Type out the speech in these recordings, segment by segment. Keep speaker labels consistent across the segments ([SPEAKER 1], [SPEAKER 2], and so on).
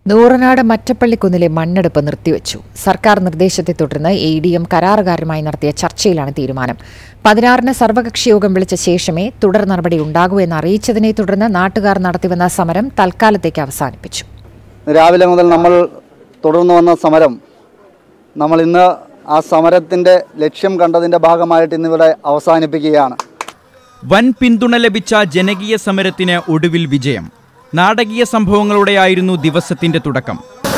[SPEAKER 1] നൂറനാട് മറ്റപ്പള്ളിക്കുന്നിലെ മണ്ണെടുപ്പ് നിർത്തിവെച്ചു സർക്കാർ നിർദ്ദേശത്തെ തുടർന്ന് എ ഡി എം കരാറുകാരുമായി നടത്തിയ ചർച്ചയിലാണ് തീരുമാനം പതിനാറിന് സർവകക്ഷി യോഗം വിളിച്ച ശേഷമേ തുടർ നടപടി ഉണ്ടാകൂ എന്ന് അറിയിച്ചതിനെ തുടർന്ന് നാട്ടുകാർ നടത്തിവന്ന സമരം തൽക്കാലത്തേക്ക് അവസാനിപ്പിച്ചു
[SPEAKER 2] രാവിലെ മുതൽ നമ്മൾ തുടർന്നു വന്ന സമരം നമ്മൾ ഇന്ന് ആ സമരത്തിൻ്റെ ലക്ഷ്യം കണ്ടതിൻ്റെ ഭാഗമായിട്ട് ഇന്നിവിടെ അവസാനിപ്പിക്കുകയാണ്
[SPEAKER 3] വൻ പിന്തുണ ലഭിച്ച ജനകീയ സമരത്തിന് ഒടുവിൽ വിജയം നാടകീയ സംഭവങ്ങളോടെയായിരുന്നു ദിവസത്തിന്റെ തുടക്കം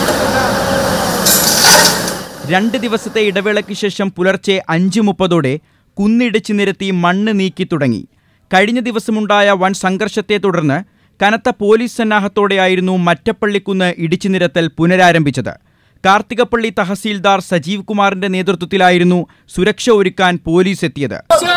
[SPEAKER 3] രണ്ട് ദിവസത്തെ ഇടവേളയ്ക്ക് ശേഷം പുലർച്ചെ അഞ്ച് മുപ്പതോടെ കുന്നിടിച്ചു നിരത്തി മണ്ണ് നീക്കി തുടങ്ങി കഴിഞ്ഞ ദിവസമുണ്ടായ വൻ സംഘർഷത്തെ തുടർന്ന് കനത്ത പോലീസ് സന്നാഹത്തോടെയായിരുന്നു മറ്റപ്പള്ളിക്കുന്ന് ഇടിച്ചു നിരത്തൽ പുനരാരംഭിച്ചത് കാർത്തികപ്പള്ളി തഹസീൽദാർ സജീവ് കുമാറിന്റെ നേതൃത്വത്തിലായിരുന്നു സുരക്ഷ ഒരുക്കാൻ പോലീസ് എത്തിയത്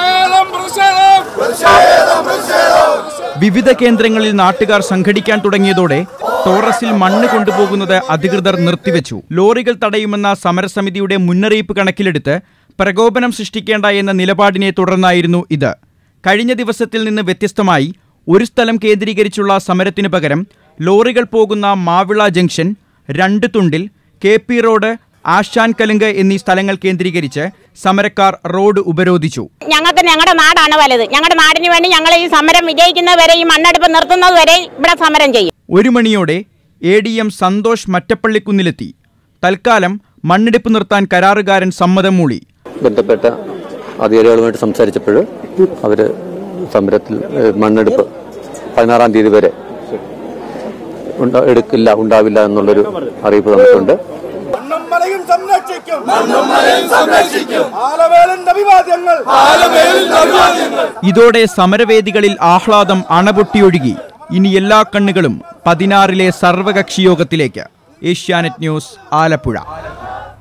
[SPEAKER 3] വിവിധ കേന്ദ്രങ്ങളിൽ നാട്ടുകാർ സംഘടിക്കാൻ തുടങ്ങിയതോടെ ടോറസിൽ മണ്ണ് കൊണ്ടുപോകുന്നത് അധികൃതർ നിർത്തിവെച്ചു ലോറികൾ തടയുമെന്ന സമരസമിതിയുടെ മുന്നറിയിപ്പ് കണക്കിലെടുത്ത് പ്രകോപനം സൃഷ്ടിക്കേണ്ട എന്ന നിലപാടിനെ തുടർന്നായിരുന്നു ഇത് കഴിഞ്ഞ ദിവസത്തിൽ നിന്ന് വ്യത്യസ്തമായി ഒരു സ്ഥലം കേന്ദ്രീകരിച്ചുള്ള സമരത്തിനു പകരം ലോറികൾ പോകുന്ന മാവിള ജംഗ്ഷൻ രണ്ട് തുണ്ടിൽ K P road Asan Kalungu എന്നീ സ്ഥലങ്ങൾ കേന്ദ്രീകരിച്ച് സമരക്കാർ റോഡ് ഉപരോധിച്ചു
[SPEAKER 4] ഞങ്ങൾക്ക് ഞങ്ങളുടെ നാടാണ് വലുത് ഞങ്ങളുടെ നാടിന് വേണ്ടി ഞങ്ങൾ ഈ സമരം വിജയിക്കുന്നത് വരെ ഈ മണ്ണെടുപ്പ് നിർത്തുന്നത് വരെ ഇവിടെ സമരം ചെയ്യും
[SPEAKER 3] ഒരു മണിയോടെ എ ഡി എം സന്തോഷ് മറ്റപ്പള്ളിക്കുന്നിലെത്തി തൽക്കാലം മണ്ണെടുപ്പ് നിർത്താൻ കരാറുകാരൻ സമ്മതം മൂളി
[SPEAKER 5] ബന്ധപ്പെട്ട അധികാരികളുമായിട്ട് സംസാരിച്ചപ്പോൾ അവർ സമരത്തിൽ ഏഹ്, മണ്ണെടുപ്പ് പതിനാറാം തീയതി വരെ ഉണ്ടാ- എടുക്കില്ല ഉണ്ടാവില്ല എന്നുള്ളൊരു അറിയിപ്പ് തന്നിട്ടുണ്ട്
[SPEAKER 6] മണ്ണും സംരക്ഷിക്കും സംരക്ഷിക്കും ആലവേലിന്റെ അഭിവാദ്യങ്ങൾ
[SPEAKER 3] ഇതോടെ സമരവേദികളിൽ ആഹ്ലാദം അണപൊട്ടിയൊഴുകി ഇനി എല്ലാ കണ്ണുകളും പതിനാറിലെ സർവകക്ഷി യോഗത്തിലേക്ക് ഏഷ്യാനെറ്റ് ന്യൂസ് ആലപ്പുഴ